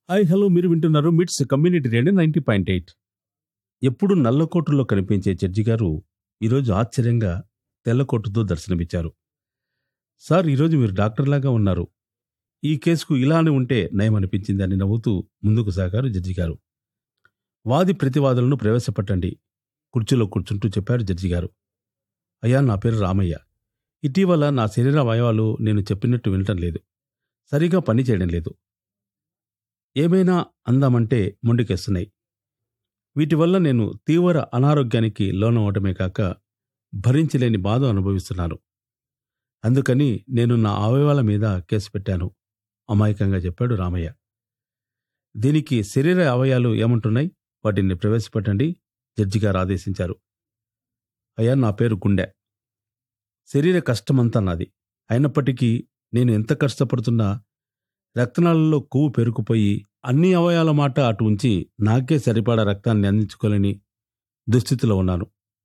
hi hello మీరు వింటున్నారు MITS community radio ninety point eight ఎప్పుడు నల్లకోటులో కనిపించే జడ్జి గారు ఈరోజు ఆశ్చర్యంగా తెల్లకోటుతో దర్శనమిచ్చారు సార్ ఈరోజు మీరు డాక్టర్లాగా ఉన్నారు ఈ కేసుకు ఇలానే ఉంటే నయం అనిపించిందని నవ్వుతూ ముందుకు సాగారు జడ్జి గారు వాది ప్రతివాదులను ప్రవేశపెట్టండి కుర్చీలో కూర్చుంటూ చెప్పారు జడ్జి గారు అయ్యా నా పేరు రామయ్య ఇటీవల నా శరీర అవయవాలు నేను చెప్పినట్టు వినటం లేదు సరిగా పని చేయడం లేదు ఏమైనా అందామంటే మొండికేస్తున్నాయి వీటి వల్ల నేను తీవ్ర అనారోగ్యానికి లోనవటమే కాక భరించలేని బాధ అనుభవిస్తున్నాను అందుకని నేను నా అవయవాల మీద కేసు పెట్టాను అమాయకంగా చెప్పాడు రామయ్య దీనికి శరీర అవయాలు ఏమంటున్నాయి వాటిని ప్రవేశపెట్టండి జడ్జి గారు ఆదేశించారు అయ్యా నా పేరు గుండె శరీర కష్టమంతా నాది అయినప్పటికీ నేను ఎంత కష్టపడుతున్నా రక్తనాళాల్లో కొవ్వు పెరుకుపోయి అన్ని అవయాల మాట అటు ఉంచి నాకే సరిపడా రక్తాన్ని అందించుకోలేని దుస్థితిలో ఉన్నాను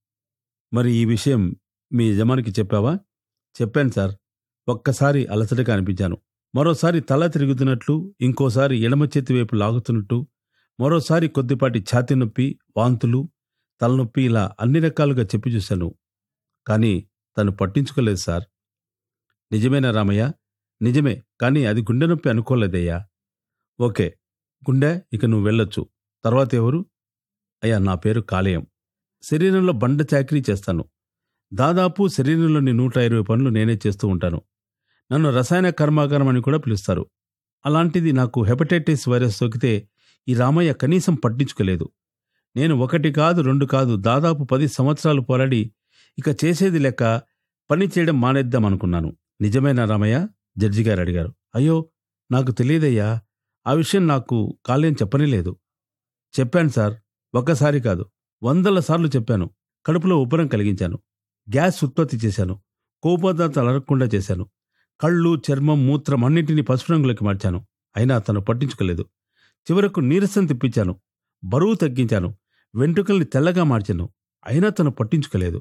మరి ఈ విషయం మీ యజమానికి చెప్పావా చెప్పాను సార్ ఒక్కసారి అలసటగా అనిపించాను మరోసారి తల తిరుగుతున్నట్లు ఇంకోసారి ఎడమ చేతి వైపు లాగుతున్నట్టు మరోసారి కొద్దిపాటి ఛాతీ నొప్పి వాంతులు తలనొప్పి ఇలా అన్ని రకాలుగా చెప్పి చూశాను కానీ తను పట్టించుకోలేదు సార్ నిజమేనా రామయ్య నిజమే కానీ అది గుండె నొప్పి అనుకోలేదయ్యా ఓకే గుండె ఇక నువ్వు వెళ్ళొచ్చు తర్వాత ఎవరు అయ్యా నా పేరు కాలేయం శరీరంలో బండ చాకరీ చేస్తాను దాదాపు శరీరంలోని నూట ఇరవై పనులు నేనే చేస్తూ ఉంటాను నన్ను రసాయన కర్మాగారం అని కూడా పిలుస్తారు అలాంటిది నాకు హెపటైటిస్ వైరస్ సోకితే ఈ రామయ్య కనీసం పట్టించుకోలేదు నేను ఒకటి కాదు రెండు కాదు దాదాపు పది సంవత్సరాలు పోరాడి ఇక చేసేది లెక్క పని చేయడం మానేద్దాం అనుకున్నాను నిజమేనా రామయ్య జడ్జి గారు అడిగారు అయ్యో నాకు తెలియదయ్యా ఆ విషయం నాకు కాలేం చెప్పనే లేదు చెప్పాను సార్ ఒక్కసారి కాదు వందల సార్లు చెప్పాను కడుపులో ఉబ్బరం కలిగించాను గ్యాస్ ఉత్పత్తి చేశాను కోపదార్థాలు అరగకుండా చేశాను కళ్ళు చర్మం మూత్రం అన్నింటినీ పసుపు రంగులోకి మార్చాను అయినా తను పట్టించుకోలేదు చివరకు నీరసం తెప్పించాను బరువు తగ్గించాను వెంట్రుకల్ని తెల్లగా మార్చాను అయినా తను పట్టించుకోలేదు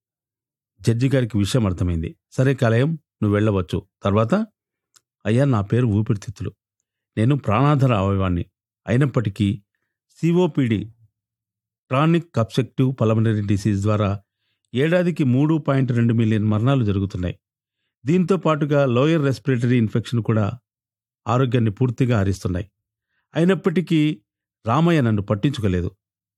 జడ్జి గారికి విషయం అర్థమైంది సరే కాలేయం నువ్వు వెళ్ళవచ్చు తర్వాత అయ్యా నా పేరు ఊపిరితిత్తులు నేను ప్రాణాధార అవయవాన్ని అయినప్పటికీ COPD chronic obstructive pulmonary disease ద్వారా ఏడాదికి మూడు పాయింట్ రెండు మిలియన్ మరణాలు జరుగుతున్నాయి దీంతో పాటుగా లోయర్ రెస్పిరేటరీ ఇన్ఫెక్షన్ కూడా ఆరోగ్యాన్ని పూర్తిగా హరిస్తున్నాయి అయినప్పటికీ రామయ్య నన్ను పట్టించుకోలేదు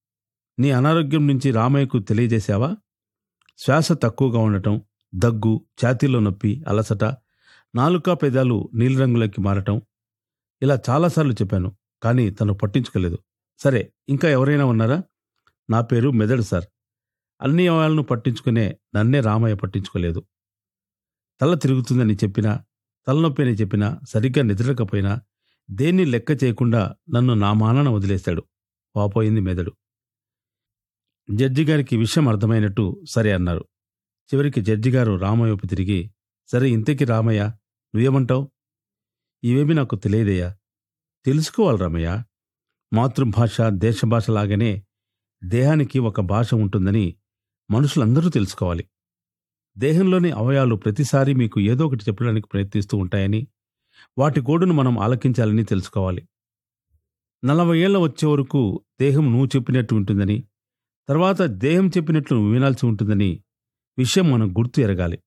నీ అనారోగ్యం నుంచి రామయ్యకు తెలియజేశావా శ్వాస తక్కువగా ఉండటం దగ్గు ఛాతీలో నొప్పి అలసట నాలుక పెదాలు నీలిరంగులోకి మారటం ఇలా చాలాసార్లు చెప్పాను కానీ తను పట్టించుకోలేదు సరే ఇంకా ఎవరైనా ఉన్నారా నా పేరు మెదడు సార్ అన్ని అవయాలను పట్టించుకునే నన్నే రామయ్య పట్టించుకోలేదు తల తిరుగుతుందని చెప్పినా తలనొప్పి అని చెప్పినా సరిగ్గా నిద్రకపోయినా దేన్ని లెక్క చేయకుండా నన్ను నా మానాన వదిలేశాడు వాపోయింది మెదడు జడ్జి గారికి విషయం అర్థమైనట్టు సరే అన్నారు చివరికి జడ్జి గారు రామయ్య వైపు తిరిగి సరే ఇంతకీ రామయ్య నువ్వేమంటావు ఇవేమీ నాకు తెలియదయ్యా తెలుసుకోవాలి రామయ్య మాతృభాష దేశభాష లాగానే దేహానికి ఒక భాష ఉంటుందని మనుషులందరూ తెలుసుకోవాలి దేహంలోని అవయాలు ప్రతిసారి మీకు ఏదో ఒకటి చెప్పడానికి ప్రయత్నిస్తూ ఉంటాయని వాటి గోడును మనం ఆలకించాలని తెలుసుకోవాలి నలభై ఏళ్ల వచ్చే వరకు దేహం నువ్వు చెప్పినట్టు ఉంటుందని తర్వాత దేహం చెప్పినట్లు నువ్వు వినాల్సి ఉంటుందని విషయం మనం గుర్తు ఎరగాలి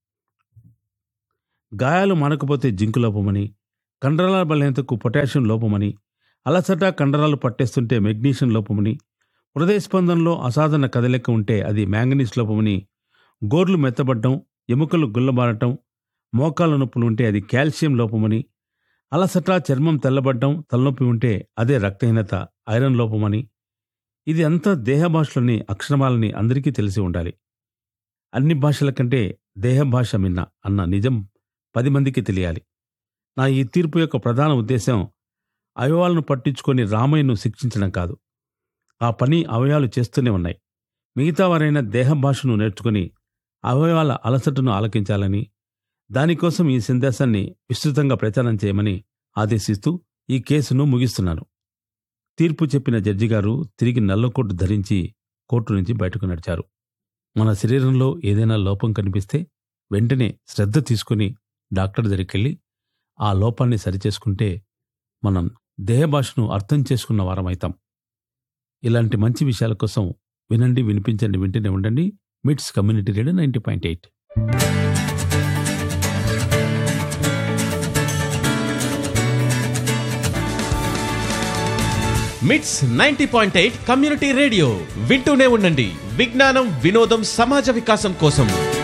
గాయాలు మనకపోతే జింకు లోపమని కండరాల బలహీనతకు పొటాషియం లోపమని అలసట కండరాలు పట్టేస్తుంటే మెగ్నీషియం లోపమని హృదయ స్పందనలో అసాధారణ కదలిక ఉంటే అది మ్యాంగనీస్ లోపమని గోర్లు మెత్తబడ్డం ఎముకలు గుల్లబారటం మోకాళ్ళ నొప్పులు ఉంటే అది కాల్షియం లోపమని అలసట చర్మం తెల్లబడ్డం తలనొప్పి ఉంటే అదే రక్తహీనత ఐరన్ లోపమని ఇది అంతా దేహ భాషలోని అక్షరమాలని అందరికీ తెలిసి ఉండాలి అన్ని భాషల కంటే దేహ భాష మిన్న అన్న నిజం పది మందికి తెలియాలి నా ఈ తీర్పు యొక్క ప్రధాన ఉద్దేశం అవయవాలను పట్టించుకొని రామయ్యను శిక్షించడం కాదు ఆ పని అవయవాలు చేస్తూనే ఉన్నాయి మిగతా వారైన దేహ భాషను నేర్చుకుని అవయవాల అలసటను ఆలకించాలని దానికోసం ఈ సందేశాన్ని విస్తృతంగా ప్రచారం చేయమని ఆదేశిస్తూ ఈ కేసును ముగిస్తున్నాను తీర్పు చెప్పిన జడ్జి గారు తిరిగి నల్లకోటు ధరించి కోర్టు నుంచి బయటకు నడిచారు మన శరీరంలో ఏదైనా లోపం కనిపిస్తే వెంటనే శ్రద్ధ తీసుకుని డాక్టర్ దగ్గరికి వెళ్ళి ఆ లోపాన్ని సరిచేసుకుంటే మనం దేహ భాషను అర్థం చేసుకున్న వారమైతాం ఇలాంటి మంచి విషయాల కోసం వినండి వినిపించండి వింటూనే ఉండండి MITS community radio ninety point eight MITS ninety point eight community radio వింటూనే ఉండండి విజ్ఞానం వినోదం సమాజ వికాసం కోసం